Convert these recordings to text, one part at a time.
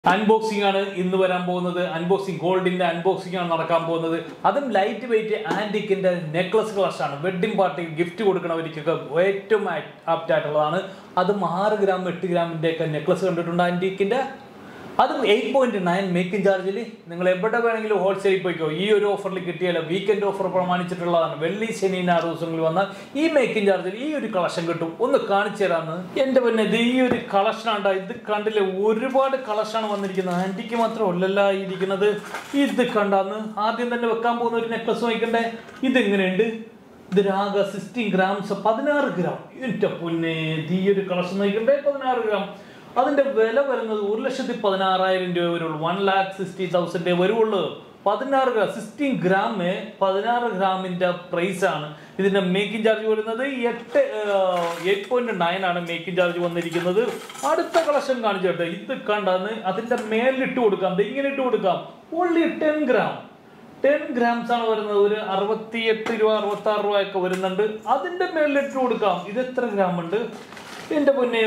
unboxing ആണ് ഇന്ന് വരാൻ പോകുന്നത് അൺബോക്സിംഗ് ഗോൾഡിന്റെ അൺബോക്സിംഗ് ആണ് നടക്കാൻ പോകുന്നത് അതും ലൈറ്റ് വെയിറ്റ് ആന്റിക്കിന്റെ നെക്ലസ് കളക്ഷൻ ആണ് വെഡിങ് പാർട്ടി ഗിഫ്റ്റ് കൊടുക്കണവർക്കൊക്കെ ഏറ്റവും ആപ്റ്റ് ആയിട്ടുള്ളതാണ് അതും ആറ് ഗ്രാം എട്ട് ഗ്രാമിന്റെ ഒക്കെ നെക്ലസ് കണ്ടിട്ടുണ്ട് ആന്റിക്കിന്റെ അതും എയ്റ്റ് പോയിന്റ് നയൻ മേക്കിംഗ് ചാർജിൽ നിങ്ങൾ എവിടെ വേണമെങ്കിലും ഹോൾസെയിൽ പോയിക്കോ ഈ ഒരു ഓഫറിൽ കിട്ടിയാലോ വീക്കെൻഡ് ഓഫർ പ്രമാണിച്ചിട്ടുള്ളതാണ് വെള്ളി ശനി ഞായർ ദിവസങ്ങളിൽ വന്നാൽ ഈ മേക്കിംഗ് ചാർജിൽ ഈ ഒരു കളക്ഷൻ കിട്ടും ഒന്ന് കാണിച്ചു തരാമെന്ന് എൻ്റെ പിന്നെ ഇത് ഈ ഒരു കളക്ഷൻ ആണ്ടാ ഇത് കണ്ടില്ലേ ഒരുപാട് കളക്ഷനാണ് വന്നിരിക്കുന്നത് ആൻറ്റിക്ക് മാത്രമല്ലല്ല ഇരിക്കുന്നത് ഇത് കണ്ടാന്ന് ആദ്യം തന്നെ വെക്കാൻ പോകുന്ന ഒരു നെക്ലസ് വാങ്ങിക്കണ്ടേ ഇതെങ്ങനെയുണ്ട് ഇത് രാഗ സിക്സ്റ്റീൻ ഗ്രാംസ് പതിനാറ് ഗ്രാം എൻ്റെ പൊന്നെ ഇത് ഈ ഒരു കളക്ഷൻ നോക്കണ്ടേ പതിനാറ് ഗ്രാം അതിന്റെ വില വരുന്നത് ഒരു ലക്ഷത്തി പതിനാറായിരം രൂപ വരുള്ളൂ വൺ ലാക്ക് സിക്സ്റ്റി തൗസൻഡ് വരുവുള്ളൂ പതിനാറ് ഗ്രാം സിക്സ്റ്റീൻ ഗ്രാമ് പതിനാറ് ഗ്രാമിന്റെ പ്രൈസ് ആണ് ഇതിന്റെ മേക്കിംഗ് ചാർജ് വരുന്നത് എട്ട് എയ്റ്റ് പോയിന്റ് നയൻ ആണ് മേക്കിംഗ് ചാർജ് വന്നിരിക്കുന്നത് അടുത്ത കളക്ഷൻ കാണിച്ചോട്ടെ ഇത് കണ്ടാന്ന് അതിന്റെ മേലിട്ട് കൊടുക്കാം ദേ ഇങ്ങനെ ഇട്ട് കൊടുക്കാം only ten gram ten grams ആണ് വരുന്നത് ഒരു അറുപത്തിയെട്ട് രൂപ അറുപത്തി ആറ് രൂപ ഒക്കെ വരുന്നുണ്ട് അതിന്റെ മേളിലിട്ട് കൊടുക്കാം ഇത് എത്ര ഗ്രാം ഉണ്ട് എന്റെ പൊന്നെ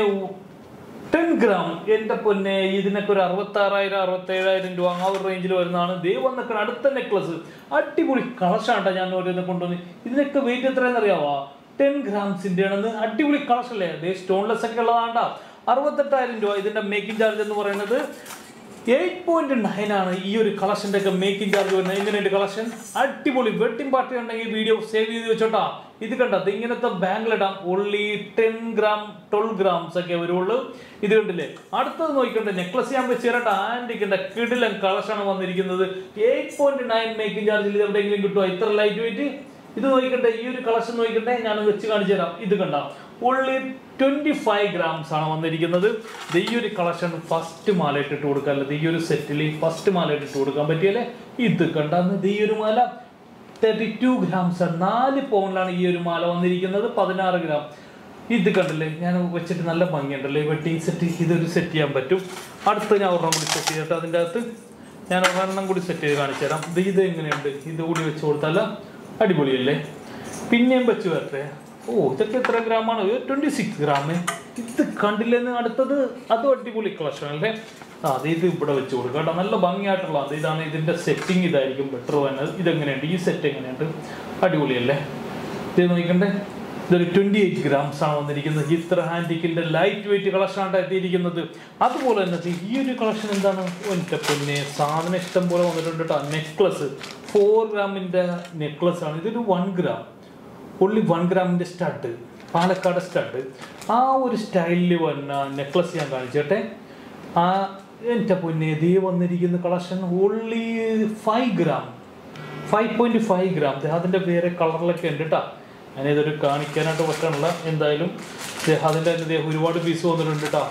ടെൻ ഗ്രാം എന്റെ പൊന്നെ ഇതിനൊക്കെ ഒരു അറുപത്തി ആറായിരം അറുപത്തി ഏഴായിരം രൂപ ആ ഒരു റേഞ്ചിൽ വരുന്നതാണ് ദൈവം എന്നൊക്കെ അടുത്ത നെക്ലസ് അടിപൊളി കളക്ഷാണ്ടാ ഞാൻ ഓരോന്ന് കൊണ്ടുവന്ന് ഇതിനൊക്കെ വെയിറ്റ് എത്രയെന്ന് അറിയാവോ ടെൻ ഗ്രാംസിന്റെ ആണെന്ന് അടിപൊളി കളക്ഷൻ അല്ലേ അതേ സ്റ്റോൺലെസ് ഒക്കെ ഉള്ളതാണ്ടാ അറുപത്തെട്ടായിരം രൂപ ഇതിന്റെ മേക്കിംഗ് ചാർജ് എന്ന് പറയുന്നത് എയ്റ്റ് പോയിന്റ് നയൻ ആണ് ഈ ഒരു കളക്ഷന്റെ ഒക്കെ മേക്കിംഗ് ചാർജ് വരുന്നത് എങ്ങനെയുണ്ട് കളക്ഷൻ അടിപൊളി വെഡിങ് പാർട്ടി ഉണ്ടെങ്കിൽ വീഡിയോ സേവ് ചെയ്ത് വെച്ചോട്ടാ ഇത് കണ്ടത് ഇങ്ങനത്തെ ബാങ്കിലിടാം only ten gram twelve grams ഒക്കെ വരുള്ളൂ ഇത് കണ്ടില്ലേ അടുത്തത് നോക്കിക്കണ്ട് നെക്ലസ് ഞാൻ വെച്ച് തരട്ടെ ആൻറ്റിക്കിന്റെ കിടിലൻ കളക്ഷനാണ് വന്നിരിക്കുന്നത് എയ്റ്റ് പോയിന്റ് നയൻ മേക്കിംഗ് ചാർജിൽ ഇത് എവിടെയെങ്കിലും കിട്ടുമോ ഇത്ര ലൈറ്റ് വെയിറ്റ് ഇത് നോക്കണ്ടേ ഈ ഒരു കളക്ഷൻ നോക്കണ്ടേ ഞാൻ വെച്ച് കാണിച്ചു തരാം ഇത് കണ്ട ഓൺലി ട്വന്റി ഫൈവ് ഗ്രാംസ് ആണ് വന്നിരിക്കുന്നത് ദേ ഈ ഒരു കളക്ഷൻ ഫസ്റ്റ് മാല ഇട്ടിട്ട് കൊടുക്കാൻ അല്ല ഈ ഒരു സെറ്റിൽ ഫസ്റ്റ് മാല ഇട്ടിട്ട് കൊടുക്കാൻ പറ്റിയല്ലേ ഇത് കണ്ടാന്ന് ദേ ഈ ഒരു മാല തേർട്ടി ടു ഗ്രാംസ് നാല് പൗണ്ടിലാണ് ഈ ഒരു മാല വന്നിരിക്കുന്നത് പതിനാറ് ഗ്രാം ഇത് കണ്ടില്ലേ ഞാൻ വെച്ചിട്ട് നല്ല ഭംഗിയുണ്ടല്ലേ വെട്ടിങ് സെറ്റ് ഇതൊരു സെറ്റ് ചെയ്യാൻ പറ്റും അടുത്ത് ഞാൻ ഒരെണ്ണം കൂടി സെറ്റ് ചെയ്തിട്ട് അതിൻ്റെ അകത്ത് ഞാൻ ഒരെണ്ണം കൂടി സെറ്റ് ചെയ്ത് കാണിച്ചു തരാം ഇത് ഇത് എങ്ങനെയുണ്ട് ഇത് കൂടി വെച്ച് കൊടുത്താൽ അടിപൊളിയല്ലേ പിന്നെയും വെച്ച് വരട്ടെ ഓ ഇതൊക്കെ എത്ര ഗ്രാമാണ് ട്വന്റി സിക്സ് ഗ്രാം ഇത് കണ്ടില്ലെന്ന് അടുത്തത് അതും അടിപൊളി കളക്ഷൻ അല്ലേ ആ അത് ഇത് ഇവിടെ വെച്ച് കൊടുക്കുക കേട്ടോ നല്ല ഭംഗിയായിട്ടുള്ള അത് ഇതാണ് ഇതിന്റെ സെറ്റിംഗ് ഇതായിരിക്കും ബെറ്റർ വരുന്നത് ഇതെങ്ങനെയുണ്ട് ഈ സെറ്റ് എങ്ങനെയുണ്ട് അടിപൊളിയല്ലേ ഇത് നോക്കണ്ടേ ഇതൊരു ട്വന്റി എയ്റ്റ് ഗ്രാംസ് ആണ് വന്നിരിക്കുന്നത് ഇത്ര ഹാൻഡിക്കിന്റെ ലൈറ്റ് വെയിറ്റ് കളക്ഷൻ ആണ് എത്തിയിരിക്കുന്നത് അതുപോലെ തന്നെ ദേ ഈ ഒരു കളക്ഷൻ എന്താണ് എൻ്റെ പൊന്നെ സാധനം ഇഷ്ടം പോലെ വന്നിട്ടുണ്ട് കേട്ടോ നെക്ലസ് ഫോർ ഗ്രാമിന്റെ നെക്ലസ് ആണ് ഇതൊരു വൺ ഗ്രാം ഒള്ളി വൺ ഗ്രാമിന്റെ സ്റ്റഡ് പാലക്കാട് സ്റ്റഡ് ആ ഒരു സ്റ്റൈലിൽ വന്ന നെക്ലസ് ഞാൻ കാണിച്ചേട്ടെ ആ എൻ്റെ പൊന്നെ ദേ വന്നിരിക്കുന്ന collection only five gram five point five gram ദേ അതിൻ്റെ വേറെ കളറിലൊക്കെ ഉണ്ട് കേട്ടോ ഞാനിതൊരു കാണിക്കാനായിട്ട് വെക്കാനുള്ള എന്തായാലും ദേ അതിൻ്റെ തന്നെ ദേ ഒരുപാട് പീസ് വന്നിട്ടുണ്ട് കേട്ടോ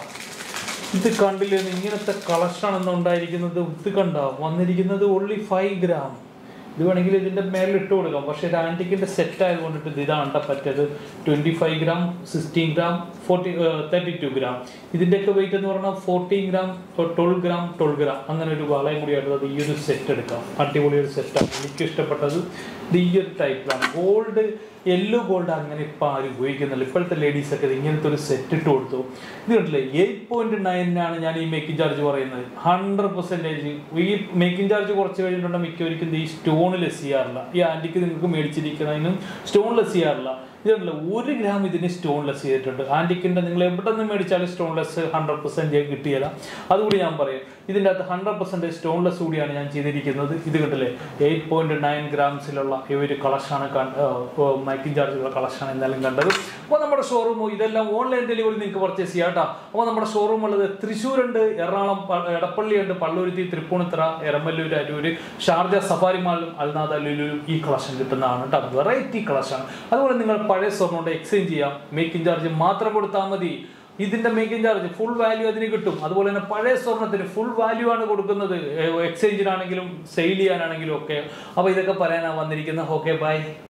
ഇത് കണ്ടില്ലേ ഇങ്ങനത്തെ കളക്ഷനാണ് ഉണ്ടായിരിക്കുന്നത് ഇത് കണ്ട വന്നിരിക്കുന്നത് ഓൺലി ഫൈവ് ഗ്രാം ഇത് വേണമെങ്കിൽ ഇതിന്റെ മേലിൽ ഇട്ട് കൊടുക്കാം പക്ഷേ ഇത് ആന്റിക്കിന്റെ സെറ്റ് ആയതുകൊണ്ടിട്ട് ഇത് ഇതാണ് പറ്റത് twenty five gram sixteen gram forty thirty two gram ഇതിന്റെയൊക്കെ വെയിറ്റ് എന്ന് പറഞ്ഞാൽ fourteen gram twelve gram twelve gram അങ്ങനെ ഒരു വളയും കൂടി ആയിട്ടുള്ളത് ഈ ഒരു സെറ്റ് എടുക്കാം അടിപൊളി ഒരു സെറ്റാണ് എനിക്ക് ഇഷ്ടപ്പെട്ടത് ഇത് ഈ ഒരു ടൈപ്പിലാണ് ഗോൾഡ് യെല്ലോ ഗോൾഡ് അങ്ങനെ ഇപ്പം ആരും ഉപയോഗിക്കുന്നില്ല ഇപ്പോഴത്തെ ലേഡീസ് ഒക്കെ ഇത് ഇങ്ങനത്തെ ഒരു സെറ്റ് ഇട്ട് കൊടുത്തു ഇത് കണ്ടില്ലേ എയ്റ്റ് പോയിന്റ് നയനിനാണ് ഞാൻ ഈ മേക്കിംഗ് ചാർജ് പറയുന്നത് ഹൺഡ്രഡ് പെർസെൻറ്റേജ് ഈ മേക്കിംഗ് ചാർജ് കുറച്ച് കഴിഞ്ഞിട്ടുണ്ടെങ്കിൽ മിക്കവർക്കും ഈ സ്റ്റോൺ ലെസ് ചെയ്യാറില്ല ഈ ആൻറ്റിക്ക് നിങ്ങൾക്ക് മേടിച്ചിരിക്കുന്നതിനും സ്റ്റോൺ ലെസ് ചെയ്യാറില്ല ഇതല്ല ഒരു ഗ്രാം ഇതിന് സ്റ്റോൺ ലെസ് ചെയ്തിട്ടുണ്ട് ആൻറ്റിക്കിൻ്റെ നിങ്ങൾ എവിടെ നിന്ന് മേടിച്ചാലും സ്റ്റോൺ ലെസ് ഹൺഡ്രഡ് പെർസെൻറ്റ് കിട്ടിയല്ല അതുകൂടി ഞാൻ പറയും ഇതിൻ്റെ അകത്ത് ഹൺഡ്രഡ് പെർസെൻറ്റ് സ്റ്റോൺ ലെസ് കൂടിയാണ് ഞാൻ ചെയ്തിരിക്കുന്നത് ഇത് കണ്ടില്ലേ എയ്റ്റ് പോയിന്റ് നയൻ ഗ്രാംസിലുള്ള ഈ ഒരു കളക്ഷനാണ് മൈക്കിംഗ് ചാർജുള്ള കളക്ഷനാണ് എന്തായാലും കണ്ടത് അപ്പോൾ നമ്മുടെ ഷോറൂം ഇതെല്ലാം ഓൺലൈൻ ഡെലിവറി നിങ്ങൾക്ക് പർച്ചേസ് ചെയ്യാം കേട്ടോ അപ്പോൾ നമ്മുടെ ഷോറൂം ഉള്ളത് തൃശ്ശൂരുണ്ട് എറണാകുളം പ- എടപ്പള്ളിയുണ്ട് പള്ളുരുത്തി തൃപ്പൂണിത്തറ എരമല്ലൂർ അരൂര് ഷാർജ സഫാരി മാളിലും അൽനാദ ലുലുലും ഈ കളക്ഷൻ കിട്ടുന്നതാണ് കേട്ടോ വെറൈറ്റി കളക്ഷൻ അതുപോലെ നിങ്ങൾ പഴയ സ്വർണ്ണം കൊണ്ട് എക്സ്ചേഞ്ച് ചെയ്യാം മേക്കിംഗ് ചാർജ് മാത്രം കൊടുത്താൽ മതി ഇതിന്റെ മേക്കിംഗ് ചാർജ് ഫുൾ വാല്യൂ അതിന് കിട്ടും അതുപോലെ തന്നെ പഴയ സ്വർണത്തിന് ഫുൾ വാല്യൂ ആണ് കൊടുക്കുന്നത് എക്സ്ചേഞ്ചിനാണെങ്കിലും സെയിൽ ചെയ്യാനാണെങ്കിലും ഒക്കെ അപ്പോൾ ഇതൊക്കെ പറയാനാണ് വന്നിരിക്കുന്നത് ഓക്കെ ബൈ